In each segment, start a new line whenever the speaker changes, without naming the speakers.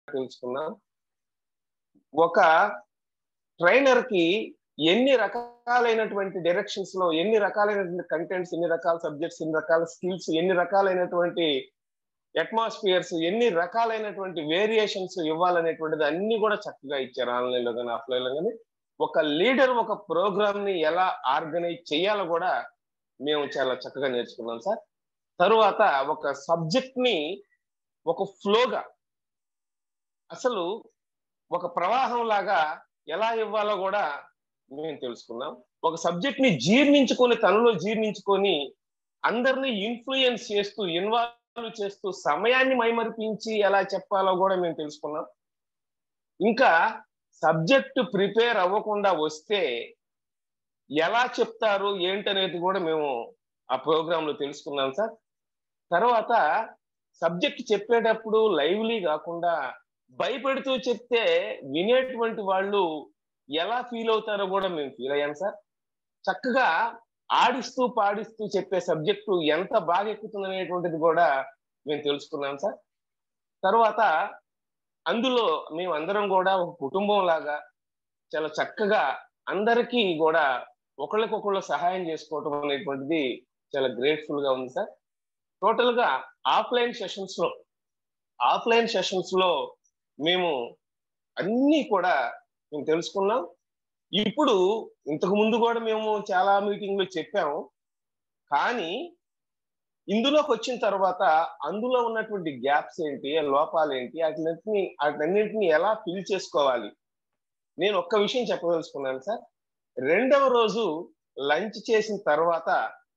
తెలుసుకున్నాం ఒక ట్రైనర్ కి ఎన్ని రకాలైనటువంటి డైరెక్షన్స్ లో ఎన్ని రకాలైనటువంటి కంటెంట్స్ ఎన్ని రకాల సబ్జెక్ట్స్ ఎన్ని రకాల స్కిల్స్ ఎన్ని రకాలైనటువంటి అట్మాస్ఫియర్స్ ఎన్ని రకాలైనటువంటి వేరియేషన్స్ ఇవ్వాలనేటువంటిది అన్ని కూడా చక్కగా ఇచ్చారు ఆన్లైన్ లో కానీ ఆఫ్లైన్ లో కానీ ఒక లీడర్ ఒక ప్రోగ్రామ్ ని ఎలా ఆర్గనైజ్ చేయాలో కూడా మేము చాలా చక్కగా నేర్చుకున్నాం సార్ తరువాత ఒక సబ్జెక్ట్ ని ఒక ఫ్లోగా అసలు ఒక ప్రవాహం లాగా ఎలా ఇవ్వాలో కూడా మేము తెలుసుకున్నాం ఒక సబ్జెక్ట్ ని జీర్ణించుకొని తనలో జీర్ణించుకొని అందరినీ ఇన్ఫ్లుయెన్స్ చేస్తూ ఇన్వాల్వ్ చేస్తూ సమయాన్ని మైమరిపించి ఎలా చెప్పాలో కూడా మేము తెలుసుకున్నాం ఇంకా సబ్జెక్ట్ ప్రిపేర్ అవ్వకుండా వస్తే ఎలా చెప్తారు ఏంటనేది కూడా మేము ఆ ప్రోగ్రామ్ లో తెలుసుకున్నాం సార్ తర్వాత సబ్జెక్ట్ చెప్పేటప్పుడు లైవ్లీ కాకుండా భయపెడుతూ చెప్తే వినేటువంటి వాళ్ళు ఎలా ఫీల్ అవుతారో కూడా మేము ఫీల్ అయ్యాం సార్ చక్కగా ఆడిస్తూ పాడిస్తూ చెప్పే సబ్జెక్టు ఎంత బాగా ఎక్కుతుంది అనేటువంటిది కూడా మేము తెలుసుకున్నాం సార్ తర్వాత అందులో మేము అందరం కూడా ఒక కుటుంబం లాగా చాలా చక్కగా అందరికీ కూడా ఒకళ్ళకొకళ్ళు సహాయం చేసుకోవటం అనేటువంటిది చాలా గ్రేట్ఫుల్ గా ఉంది సార్ టోటల్ గా ఆఫ్లైన్ సెషన్స్ లో ఆఫ్లైన్ సెషన్స్ లో మేము అన్ని కూడా మేము తెలుసుకున్నాం ఇప్పుడు ఇంతకు ముందు కూడా మేము చాలా మీటింగ్లు చెప్పాము కానీ ఇందులోకి వచ్చిన తర్వాత అందులో ఉన్నటువంటి గ్యాప్స్ ఏంటి లోపాలు ఏంటి వాటిని వాటిన్నింటిని ఎలా ఫిల్ చేసుకోవాలి నేను ఒక్క విషయం చెప్పదలుచుకున్నాను సార్ రెండవ రోజు లంచ్ చేసిన తర్వాత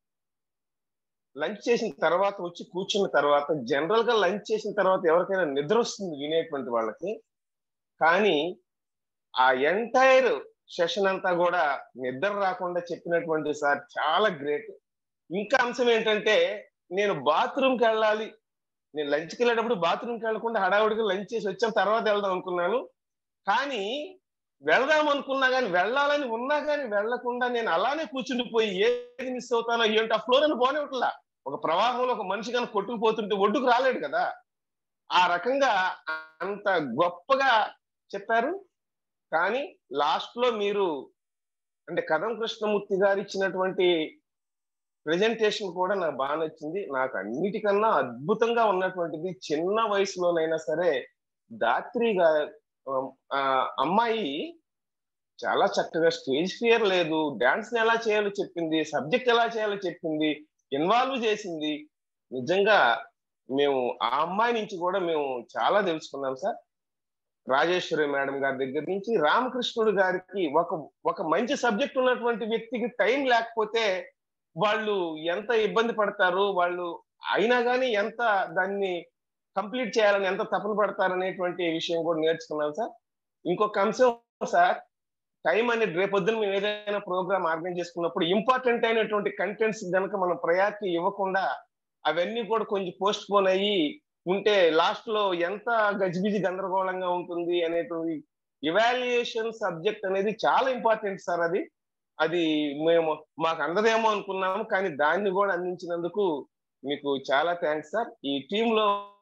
లంచ్ చేసిన తర్వాత వచ్చి కూర్చున్న తర్వాత జనరల్ గా లంచ్ చేసిన తర్వాత ఎవరికైనా నిద్ర వస్తుంది వినేటువంటి వాళ్ళకి కానీ ఆ ఎంటైర్ సెషన్ అంతా కూడా నిద్ర రాకుండా చెప్పినటువంటి సార్ చాలా గ్రేట్ ఇంకా అంశం ఏంటంటే నేను బాత్రూమ్కి వెళ్ళాలి నేను లంచ్కి వెళ్ళేటప్పుడు బాత్రూమ్కి వెళ్ళకుండా హడావుడికి లంచ్ చేసి వచ్చాం తర్వాత వెళ్దాం అనుకున్నాను కానీ వెళ్దాం అనుకున్నా కానీ వెళ్ళాలని ఉన్నా కానీ వెళ్లకుండా నేను అలానే కూర్చుండిపోయి ఏది మిస్ అవుతానో ఏంటి ఆ ఫ్లోర్ అని పోనివ్వట్లా ఒక ప్రవాహంలో ఒక మనిషి కానీ కొట్టుకుపోతుంటే ఒడ్డుకు రాలేడు కదా ఆ రకంగా అంత గొప్పగా చెప్పారు కానీ లాస్ట్ లో మీరు అంటే కదం కృష్ణమూర్తి గారు ఇచ్చినటువంటి ప్రెజెంటేషన్ కూడా నాకు బాగా నచ్చింది నాకు అన్నిటికన్నా అద్భుతంగా ఉన్నటువంటిది చిన్న వయసులోనైనా సరే దాత్రి అమ్మాయి చాలా చక్కగా స్టేజ్ ఫియర్ లేదు డాన్స్ ని ఎలా చేయాలో చెప్పింది సబ్జెక్ట్ ఎలా చేయాలో చెప్పింది ఇన్వాల్వ్ చేసింది నిజంగా మేము ఆ అమ్మాయి నుంచి కూడా మేము చాలా తెలుసుకున్నాం సార్ రాజేశ్వరి మేడం గారి దగ్గర నుంచి రామకృష్ణుడు గారికి ఒక ఒక మంచి సబ్జెక్ట్ ఉన్నటువంటి వ్యక్తికి టైం లేకపోతే వాళ్ళు ఎంత ఇబ్బంది పడతారు వాళ్ళు అయినా కానీ ఎంత దాన్ని కంప్లీట్ చేయాలని ఎంత తపన పడతారు అనేటువంటి విషయం కూడా నేర్చుకున్నాం సార్ ఇంకొక అంశం సార్ టైం అనేది రేపొద్దున మేము ఏదైనా ప్రోగ్రామ్ ఆర్గనైజ్ చేసుకున్నప్పుడు ఇంపార్టెంట్ అయినటువంటి కంటెంట్స్ కనుక మనం ప్రయారిటీ ఇవ్వకుండా అవన్నీ కూడా కొంచెం పోస్ట్ పోన్ అయ్యి ఉంటే లాస్ట్ లో ఎంత గజిబిజి గందరగోళంగా ఉంటుంది అనేటువంటి ఇవాల్యుయేషన్ సబ్జెక్ట్ అనేది చాలా ఇంపార్టెంట్ సార్ అది అది మేము మాకు అందదేమో అనుకున్నాము కానీ దాన్ని కూడా అందించినందుకు మీకు చాలా థ్యాంక్స్ సార్ ఈ టీమ్ లో